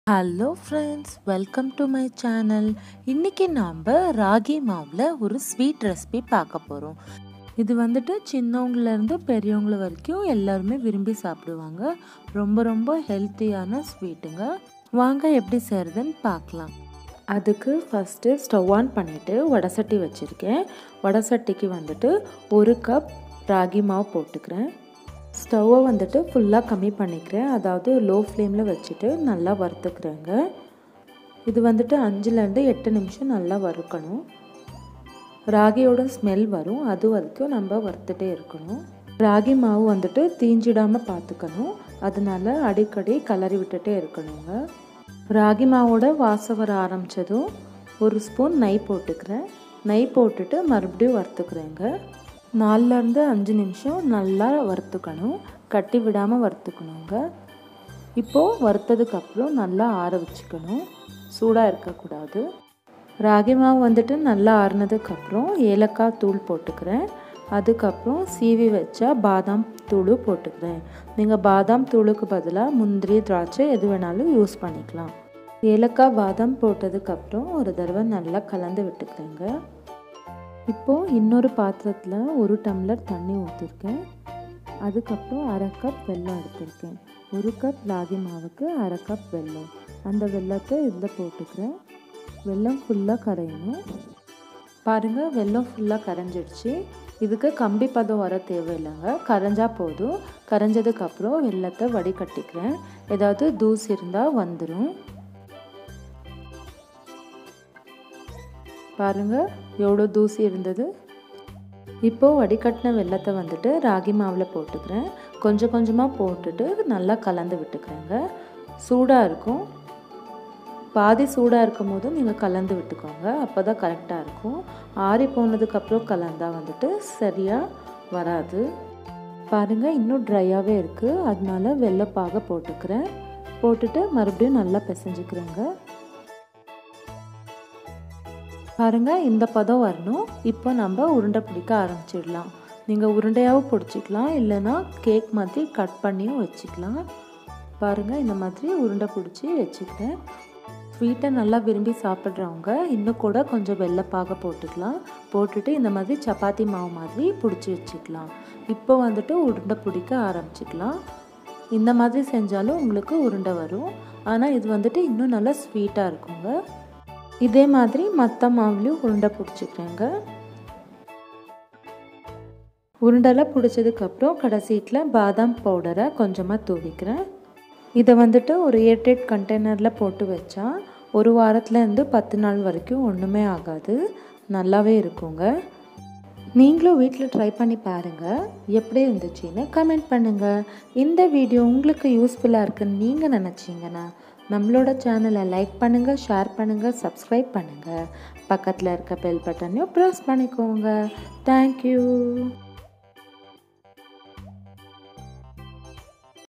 hello friends welcome to my channel இன்றைக்கி நாம் ராகி மாவில் ஒரு ஸ்வீட் ரெசிபி பார்க்க போகிறோம் இது வந்துட்டு சின்னவங்கலேருந்து பெரியவங்கள வரைக்கும் எல்லாருமே விரும்பி சாப்பிடுவாங்க ரொம்ப ரொம்ப ஹெல்த்தியான ஸ்வீட்டுங்க வாங்க எப்படி செய்கிறதுன்னு பார்க்கலாம் அதுக்கு ஃபஸ்ட்டு ஸ்டவ் ஆன் பண்ணிவிட்டு வடசட்டி வச்சுருக்கேன் வடசட்டிக்கு வந்துட்டு ஒரு கப் ராகி மாவு போட்டுக்கிறேன் ஸ்டவ்வை வந்துட்டு ஃபுல்லாக கம்மி பண்ணிக்கிறேன் அதாவது லோ ஃப்ளேமில் வச்சுட்டு நல்லா வறுத்துக்கிறேங்க இது வந்துட்டு அஞ்சுலேருந்து எட்டு நிமிஷம் நல்லா வறுக்கணும் ராகியோட ஸ்மெல் வரும் அது வரைக்கும் நம்ம வறுத்துட்டே இருக்கணும் ராகி மாவு வந்துட்டு தீஞ்சிடாமல் பார்த்துக்கணும் அதனால அடிக்கடி கலரி விட்டுட்டே இருக்கணுங்க ராகி மாவோட வாசம் வர ஆரம்பித்ததும் ஒரு ஸ்பூன் நெய் போட்டுக்கிறேன் நெய் போட்டுட்டு மறுபடியும் வறுத்துக்கிறேங்க நாலுலேருந்து அஞ்சு நிமிஷம் நல்லா வறுத்துக்கணும் கட்டி விடாமல் வறுத்துக்கணுங்க இப்போது வறுத்ததுக்கப்புறம் நல்லா ஆற வச்சுக்கணும் சூடாக இருக்கக்கூடாது ராகி மாவு வந்துட்டு நல்லா ஆறுனதுக்கப்புறம் ஏலக்காய் தூள் போட்டுக்கிறேன் அதுக்கப்புறம் சீவி வச்சா பாதாம் தூள் போட்டுக்கிறேன் நீங்கள் பாதாம் தூளுக்கு பதிலாக முந்திரி திராட்சை எது வேணாலும் யூஸ் பண்ணிக்கலாம் ஏலக்காய் பாதாம் போட்டதுக்கப்புறம் ஒரு தடவை நல்லா கலந்து விட்டுக்கிறேங்க இப்போது இன்னொரு பாத்திரத்தில் ஒரு டம்ளர் தண்ணி ஊற்றிருக்கேன் அதுக்கப்புறம் அரை கப் வெல்லம் எடுத்திருக்கேன் ஒரு கப் ராகி மாவுக்கு அரை கப் வெல்லம் அந்த வெல்லத்தை இதில் போட்டுக்கிறேன் வெல்லம் ஃபுல்லாக கரையணும் பாருங்கள் வெல்லம் ஃபுல்லாக கரைஞ்சிடுச்சு இதுக்கு கம்பி பதம் வர தேவையில்லைங்க கரைஞ்சா போதும் கரைஞ்சதுக்கப்புறம் வெள்ளத்தை வடிகட்டிக்கிறேன் ஏதாவது தூசி இருந்தால் வந்துடும் பாருங்கள் எவ்வளோ தூசி இருந்தது இப்போது வடிகட்டின வெள்ளத்தை வந்துட்டு ராகி மாவில் போட்டுக்கிறேன் கொஞ்சம் கொஞ்சமாக போட்டுட்டு நல்லா கலந்து விட்டுக்கிறேங்க சூடாக இருக்கும் பாதி சூடாக இருக்கும் போது நீங்கள் கலந்து விட்டுக்கோங்க அப்போ தான் கரெக்டாக இருக்கும் ஆறி போனதுக்கப்புறம் கலந்தால் வந்துட்டு சரியாக வராது பாருங்கள் இன்னும் ட்ரையாகவே இருக்குது அதனால வெள்ளைப்பாக போட்டுக்கிறேன் போட்டுட்டு மறுபடியும் நல்லா பிசைஞ்சுக்கிறேங்க பாருங்கள் இந்த பதம் வரணும் இப்போ நம்ம உருண்டை பிடிக்க ஆரம்பிச்சிடலாம் நீங்கள் உருண்டையாகவும் பிடிச்சிக்கலாம் இல்லைன்னா கேக் மாதிரி கட் பண்ணியும் வச்சுக்கலாம் பாருங்கள் இந்த மாதிரி உருண்டை பிடிச்சி வச்சுக்கிறேன் ஸ்வீட்டை நல்லா விரும்பி சாப்பிட்றவங்க இன்னும் கூட கொஞ்சம் வெள்ளைப்பாக போட்டுக்கலாம் போட்டுட்டு இந்த மாதிரி சப்பாத்தி மாவு மாதிரி பிடிச்சி வச்சுக்கலாம் இப்போ வந்துட்டு உருண்டை பிடிக்க ஆரம்பிச்சிக்கலாம் இந்த மாதிரி செஞ்சாலும் உங்களுக்கு உருண்டை வரும் ஆனால் இது வந்துட்டு இன்னும் நல்லா ஸ்வீட்டாக இருக்குங்க இதே மாதிரி மற்ற மாவுலேயும் உருண்டை பிடிச்சிக்கிறேங்க உருண்டெல்லாம் பிடிச்சதுக்கப்புறம் கடைசீட்டில் பாதாம் பவுடரை கொஞ்சமாக தூவிக்கிறேன் இதை வந்துட்டு ஒரு ஏர்டைட் கண்டெய்னரில் போட்டு வச்சா ஒரு வாரத்துலேருந்து பத்து நாள் வரைக்கும் ஒன்றுமே ஆகாது நல்லாவே இருக்குங்க நீங்களும் வீட்டில் ட்ரை பண்ணி பாருங்கள் எப்படி இருந்துச்சுன்னு கமெண்ட் பண்ணுங்கள் இந்த வீடியோ உங்களுக்கு யூஸ்ஃபுல்லாக இருக்குன்னு நீங்கள் நினச்சிங்கன்னா நம்மளோட சேனலை லைக் பண்ணுங்கள் ஷேர் பண்ணுங்கள் சப்ஸ்கிரைப் பண்ணுங்கள் பக்கத்தில் இருக்க பெல் பட்டனையும் ப்ரெஸ் பண்ணிக்கோங்க தேங்க்யூ